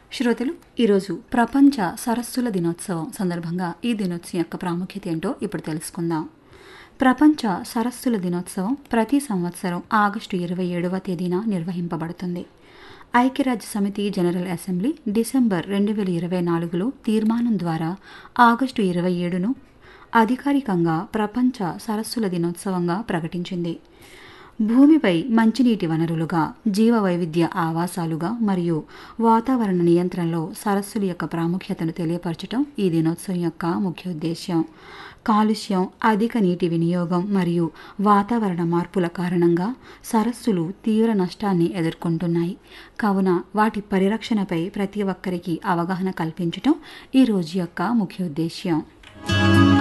శ్రోతలు ఈరోజు ప్రపంచ సరస్సుల దినోత్సవం సందర్భంగా ఈ దినోత్సవం యొక్క ప్రాముఖ్యత ఏంటో ఇప్పుడు తెలుసుకుందాం ప్రపంచ సరస్సుల దినోత్సవం ప్రతి సంవత్సరం ఆగస్టు ఇరవై ఏడవ తేదీన నిర్వహింపబడుతుంది ఐక్యరాజ్య సమితి జనరల్ అసెంబ్లీ డిసెంబర్ రెండు వేల ఇరవై నాలుగులో తీర్మానం ద్వారా ఆగస్టు ఇరవై ఏడును అధికారికంగా ప్రపంచ సరస్సుల దినోత్సవంగా ప్రకటించింది భూమిపై మంచినీటి వనరులుగా జీవ వైవిధ్య ఆవాసాలుగా మరియు వాతావరణ నియంత్రణలో సరస్సుల యొక్క ప్రాముఖ్యతను తెలియపరచడం ఈ దినోత్సవం యొక్క ముఖ్య ఉద్దేశ్యం కాలుష్యం అధిక నీటి వినియోగం మరియు వాతావరణ మార్పుల కారణంగా సరస్సులు తీవ్ర నష్టాన్ని ఎదుర్కొంటున్నాయి కావున వాటి పరిరక్షణపై ప్రతి ఒక్కరికి అవగాహన కల్పించటం ఈ రోజు యొక్క ముఖ్య ఉద్దేశ్యం